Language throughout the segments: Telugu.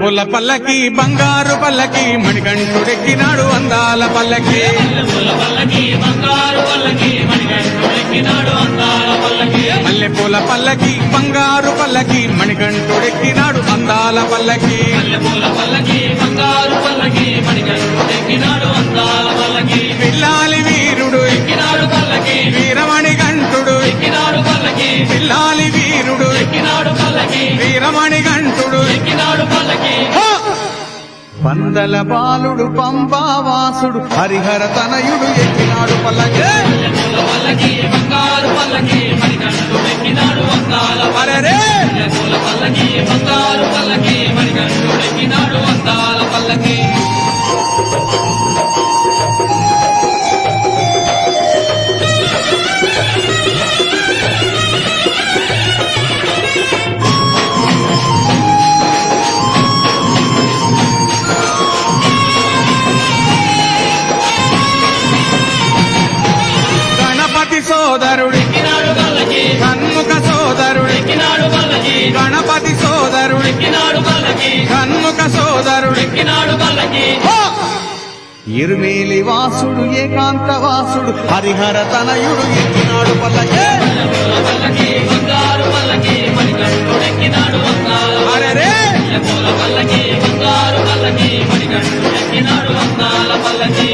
పూల పల్లకి బంగారు పల్లకి మణికంఠుడెక్కినాడు అందాల పల్లకి పూల పల్లకి బంగారు పల్లకి మణికంఠుడెక్కినాడు అందాల పల్లకి మల్లె పూల పల్లకి బంగారు పల్లకి మణికంఠుడెక్కినాడు అందాల పల్లకి పూల పల్లకి బంగారు పల్లకి మణికంఠుడెక్కినాడు అందాల పల్లకి పిల్లాలి వీరుడు ఎక్కినాడు పల్లకి వీరమణి గంటుడు ఎక్కినాడు పల్లకి పిల్లాలి వీరుడు ఎక్కినాడు పల్లకి వీరమణి గంటుడు ఎక్కినాడు పల్లకి పందల బాలుడు పంబావాసుడు హరిహర తనయుడు ఎక్కినాడు పల్లకి పూల పల్లకి బంగారు పల్లకి మణికంఠుడెక్కినాడు అందాల అరెరే! పూల పల్లకి బంగారు పల్లకి మణికంఠుడెక్కినాడు అందాల పల్లకి గణపతి సోదరుడి ఎక్కినాడు పల్లకి కన్ముఖ సోదరుడి ఎక్కినాడు పల్లకి గణపతి సోదరుడి ఎక్కినాడు పల్లకి కన్ముఖ సోదరుడి ఎక్కినాడు పల్లకి ఇరుమేలి వాసుడు ఏకాంత వాసుడు హరిహర తనయుడు ఎక్కినాడు పల్లకి పూల పల్లకి బంగారు పల్లకి మణికంఠుడెక్కినాడు అందాల అరెరే! పూల పల్లకి బంగారు పల్లకి మణికంఠుడెక్కినాడు అందాల పల్లకి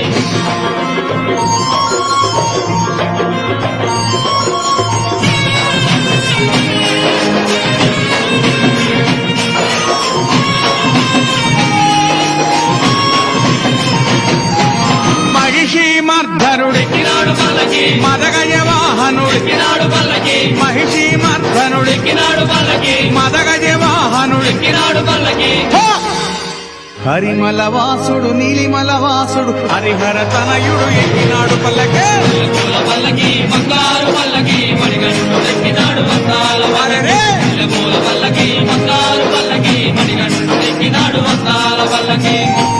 మహిషి మర్ధనుడి ఎక్కినాడు పల్లకి మదగజ వాహనుడి ఎక్కినాడు పల్లకి మహిషి మర్ధనుడి ఎక్కినాడు పల్లకి మదగజ వాహనుడి ఎక్కినాడు పల్లకి హరిమల వాసుడు నీలిమల వాసుడు హరిహర తనయుడు ఎక్కినాడు పల్లకే పూల పల్లకి బంగారు పల్లకి మణికంఠుడెక్కినాడు అందాల అరెరే! పూల పల్లకి బంగారు పల్లకి మణికంఠుడెక్కినాడు అందాల పల్లకి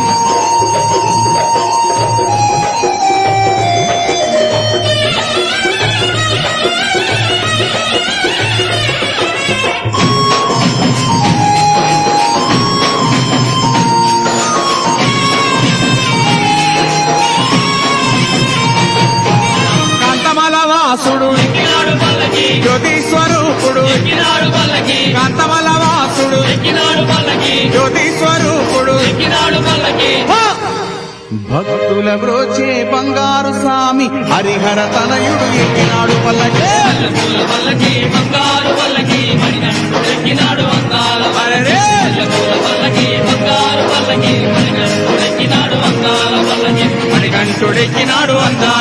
కాంతమల వాసుడు ఎక్కినాడు పల్లకి జ్యోతి స్వరూపుడు ఎక్కినాడు పల్లకి కాంతమల వాసుడు ఎక్కినాడు పల్లకి జ్యోతి స్వరూపుడు ఎక్కినాడు పల్లకి భక్తుల బ్రోచే బంగారు స్వామి హరిహర తనయుడు ఎక్కినాడు పల్లకే పూల పల్లకి బంగారు పల్లకి మణికంఠుడెక్కినాడు అందాల అరెరే! పూల పల్లకి బంగారు పల్లకి మణికంఠుడెక్కినాడు అందాల పల్లకి మణికంఠుడెక్కినాడు అందా